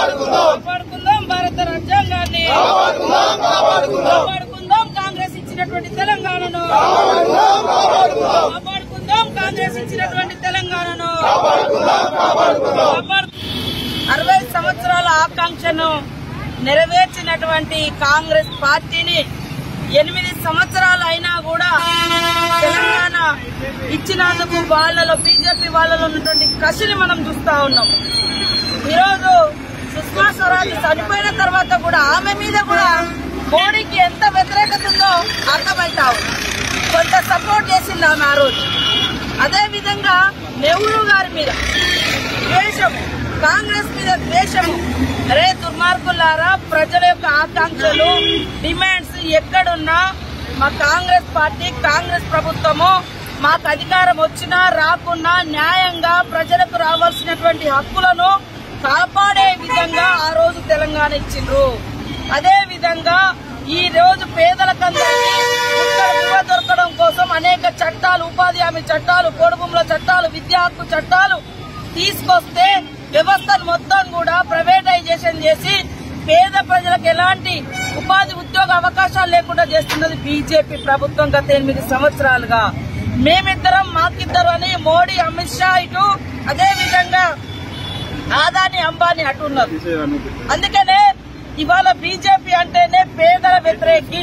కాపాడుకుందాం భారత రాజ్యాంగాన్ని కాపాడుకుందాం కాంగ్రెస్ ఇచ్చినటువంటి తెలంగాణను కాపాడుకుందాం కాంగ్రెస్ ఇచ్చినటువంటి తెలంగాణను కాపాడు- అరవై సంవత్సరాల ఆకాంక్షను నెరవేర్చినటువంటి కాంగ్రెస్ పార్టీని ఎనిమిది సంవత్సరాలు అయినా కూడా తెలంగాణ ఇచ్చినందుకు వాళ్ళలో బీజేపీ వాళ్ళలో ఉన్నటువంటి కసిని మనం చూస్తా ఉన్నాం ఈరోజు సుష్మా స్వరాజ్ చనిపోయిన తర్వాత కూడా ఆమె మీద కూడా మోడీకి ఎంత వ్యతిరేకత ఉందో అర్థమవుతా ఉంది కొంత సపోర్ట్ చేసింది ఆమె ఆ రోజు అదే విధంగా నెహ్రూ గారి మీద ద్వేషము కాంగ్రెస్ మీద ద్వేషము అరే దుర్మార్గులారా ప్రజల యొక్క ఆకాంక్షలు డిమాండ్స్ ఎక్కడున్నా మా కాంగ్రెస్ పార్టీ కాంగ్రెస్ ప్రభుత్వము మాకు అధికారం వచ్చినా రాకున్నా న్యాయంగా ప్రజలకు రావాల్సినటువంటి హక్కులను కాపాడే విధంగా ఆ రోజు తెలంగాణ ఇచ్చిండ్రు అదే విధంగా ఈ రోజు పేదలకందరికీ ఉత్తర దొరకడం కోసం అనేక చట్టాలు ఉపాధి హామీ చట్టాలు పొడుగుముల చట్టాలు విద్యా హక్కు చట్టాలు తీసుకొస్తే వ్యవస్థను మొత్తం కూడా ప్రైవేటైజేషన్ చేసి పేద ప్రజలకు ఎలాంటి ఉపాధి ఉద్యోగ అవకాశాలు లేకుండా చేస్తున్నది బీజేపీ ప్రభుత్వం గత ఎనిమిది సంవత్సరాలుగా మేమిద్దరం మాకిద్దరు అని మోడీ అమిత్ షా ఇటు అదే విధంగా ఆదాని అంబానీ అటు ఉన్నారు అందుకనే ఇవాళ బీజేపీ అంటేనే పేదల వ్యతిరేకి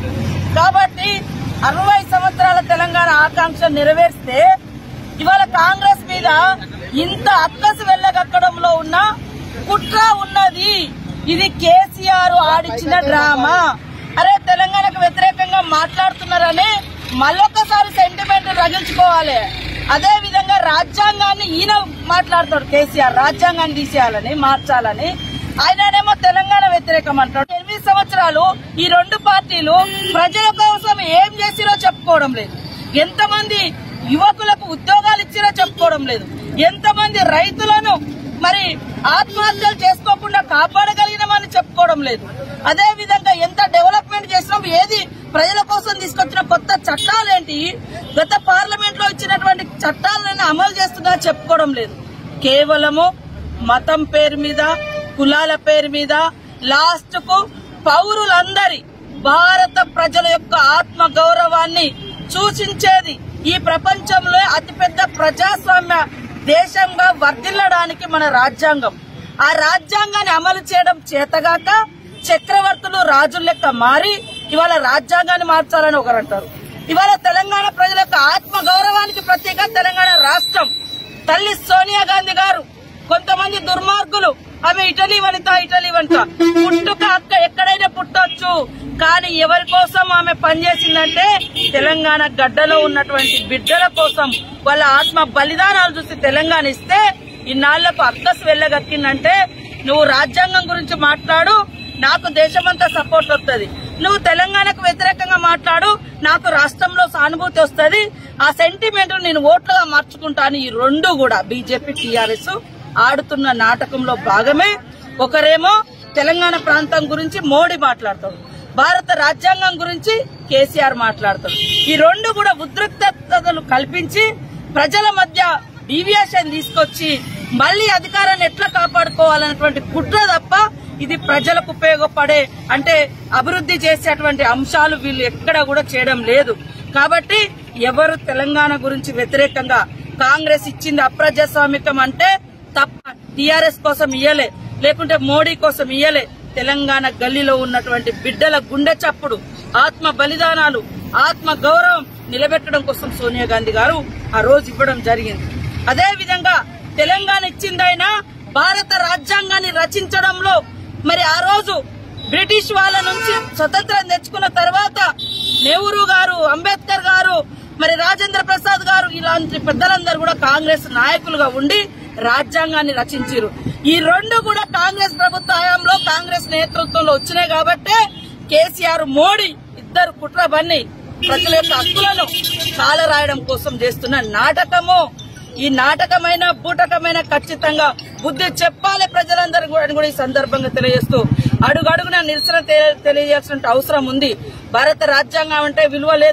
కాబట్టి అరవై సంవత్సరాల తెలంగాణ ఆకాంక్ష నెరవేర్స్తే ఇవాళ కాంగ్రెస్ మీద ఇంత అక్కసు వెళ్ళగక్కడంలో ఉన్న కుట్ర ఉన్నది ఇది కేసీఆర్ ఆడిచ్చిన డ్రామా అరే తెలంగాణకు వ్యతిరేకంగా మాట్లాడుతున్నారని మళ్ళొక్కసారి సెంటిమెంట్ రగిల్చుకోవాలి అదే విధంగా రాజ్యాంగాన్ని ఈయన మాట్లాడతాడు కేసీఆర్ రాజ్యాంగాన్ని తీసేయాలని మార్చాలని ఆయననేమో తెలంగాణ వ్యతిరేకం అంటాడు ఎనిమిది సంవత్సరాలు ఈ రెండు పార్టీలు ప్రజల కోసం ఏం చేసిరో చెప్పుకోవడం లేదు ఎంతమంది యువకులకు ఉద్యోగాలు ఇచ్చిరో చెప్పుకోవడం లేదు ఎంతమంది రైతులను మరి ఆత్మహత్యలు చేసుకోకుండా కాపాడగలిగినామని చెప్పుకోవడం లేదు అదే విధంగా ఎంత డెవలప్మెంట్ చేసినాం ఏది ప్రజల కోసం తీసుకొచ్చిన కొత్త చట్టాలేంటి గత పార్లమెంట్ లో ఇచ్చినటువంటి చట్టాలను అమలు చేస్తున్నా చెప్పుకోవడం లేదు కేవలము మతం పేరు మీద కులాల పేరు మీద లాస్ట్ కు పౌరులందరి భారత ప్రజల యొక్క ఆత్మ గౌరవాన్ని సూచించేది ఈ ప్రపంచంలో అతిపెద్ద ప్రజాస్వామ్య దేశంగా వర్ధిల్లడానికి మన రాజ్యాంగం ఆ రాజ్యాంగాన్ని అమలు చేయడం చేతగాక చక్రవర్తులు రాజుల లెక్క మారి ఇవాళ రాజ్యాంగాన్ని మార్చాలని ఒకరు అంటారు ఇవాళ తెలంగాణ ప్రజల యొక్క ఆత్మ గౌరవానికి ప్రత్యేక తెలంగాణ రాష్ట్రం తల్లి సోనియా గాంధీ గారు కొంతమంది దుర్మార్గులు ఆమె ఇటలీ వనిత ఇటలీ వనిత పుట్టుక అక్క ఎక్కడైనా పుట్టొచ్చు కానీ ఎవరి కోసం ఆమె పనిచేసిందంటే తెలంగాణ గడ్డలో ఉన్నటువంటి బిడ్డల కోసం వాళ్ళ ఆత్మ బలిదానాలు చూసి తెలంగాణ ఇస్తే ఇన్నాళ్లకు అక్కసు వెళ్ళగక్కిందంటే నువ్వు రాజ్యాంగం గురించి మాట్లాడు నాకు దేశమంతా సపోర్ట్ వస్తుంది నువ్వు తెలంగాణకు వ్యతిరేకంగా మాట్లాడు నాకు రాష్ట్రంలో సానుభూతి వస్తుంది ఆ సెంటిమెంట్ నేను ఓట్లుగా మార్చుకుంటాను ఈ రెండు కూడా బీజేపీ టీఆర్ఎస్ ఆడుతున్న నాటకంలో భాగమే ఒకరేమో తెలంగాణ ప్రాంతం గురించి మోడీ మాట్లాడతాడు భారత రాజ్యాంగం గురించి కేసీఆర్ మాట్లాడతాడు ఈ రెండు కూడా ఉద్రిక్తతలు కల్పించి ప్రజల మధ్య డీవియేషన్ తీసుకొచ్చి మళ్ళీ అధికారాన్ని ఎట్లా కాపాడుకోవాలన్నటువంటి కుట్ర తప్ప ఇది ప్రజలకు ఉపయోగపడే అంటే అభివృద్ధి చేసేటువంటి అంశాలు వీళ్ళు ఎక్కడ కూడా చేయడం లేదు కాబట్టి ఎవరు తెలంగాణ గురించి వ్యతిరేకంగా కాంగ్రెస్ ఇచ్చింది అప్రజాస్వామికం అంటే తప్ప టీఆర్ఎస్ కోసం ఇయ్యలే లేకుంటే మోడీ కోసం ఇయ్యలే తెలంగాణ గల్లీలో ఉన్నటువంటి బిడ్డల గుండె చప్పుడు ఆత్మ బలిదానాలు ఆత్మ గౌరవం నిలబెట్టడం కోసం సోనియా గాంధీ గారు ఆ రోజు ఇవ్వడం జరిగింది అదే విధంగా తెలంగాణ ఇచ్చిందైనా భారత రాజ్యాంగాన్ని రచించడంలో మరి ఆ రోజు బ్రిటిష్ వాళ్ళ నుంచి స్వతంత్రం తెచ్చుకున్న తర్వాత నెహ్రూ గారు అంబేద్కర్ గారు మరి రాజేంద్ర ప్రసాద్ గారు ఇలాంటి పెద్దలందరూ కూడా కాంగ్రెస్ నాయకులుగా ఉండి రాజ్యాంగాన్ని రచించారు ఈ రెండు కూడా కాంగ్రెస్ ప్రభుత్వ హయాంలో కాంగ్రెస్ నేతృత్వంలో వచ్చినాయి కాబట్టే కేసీఆర్ మోడీ ఇద్దరు కుట్ర బన్ని ప్రజల యొక్క హక్కులను కాలరాయడం కోసం చేస్తున్న నాటకము ఈ నాటకమైన బూటకమైన ఖచ్చితంగా బుద్ధి చెప్పాలి ప్రజలందరూ కూడా అని కూడా ఈ సందర్భంగా తెలియజేస్తూ అడుగడుగున నిరసన తె- తెలియజేయాల్సిన అవసరం ఉంది భారత రాజ్యాంగం అంటే విలువ లేదు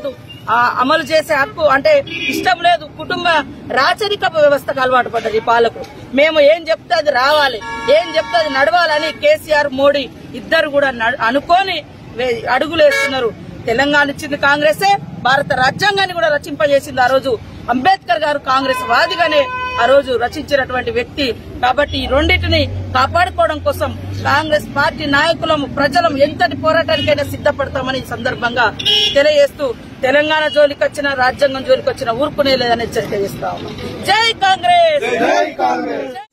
ఆ, అమలు చేసే హక్కు అంటే ఇష్టం లేదు కుటుంబ రాచరిక వ్యవస్థకు అలవాటు పడ్డది ఈ పాలకు మేము ఏం చెప్తే అది రావాలి ఏం చెప్తే అది నడవాలని కేసీఆర్ మోడీ ఇద్దరు కూడా నడు- అనుకొని వే- అడుగులు వేస్తున్నారు తెలంగాణ ఇచ్చింది కాంగ్రెసే భారత రాజ్యాంగాన్ని కూడా రచింపజేసింది ఆ రోజు అంబేద్కర్ గారు కాంగ్రెస్ వాదిగానే ఆ రోజు రచించినటువంటి వ్యక్తి కాబట్టి ఈ రెండింటిని కాపాడుకోవడం కోసం కాంగ్రెస్ పార్టీ నాయకులం ప్రజలం ఎంతటి పోరాటానికైనా సిద్ధపడతామని ఈ సందర్భంగా తెలియజేస్తూ తెలంగాణ జోలికి వచ్చిన రాజ్యాంగం జోలికి వచ్చిన ఊరుకునే లేదని హెచ్చరిక చేస్తా ఉన్నాం జై కాంగ్రెస్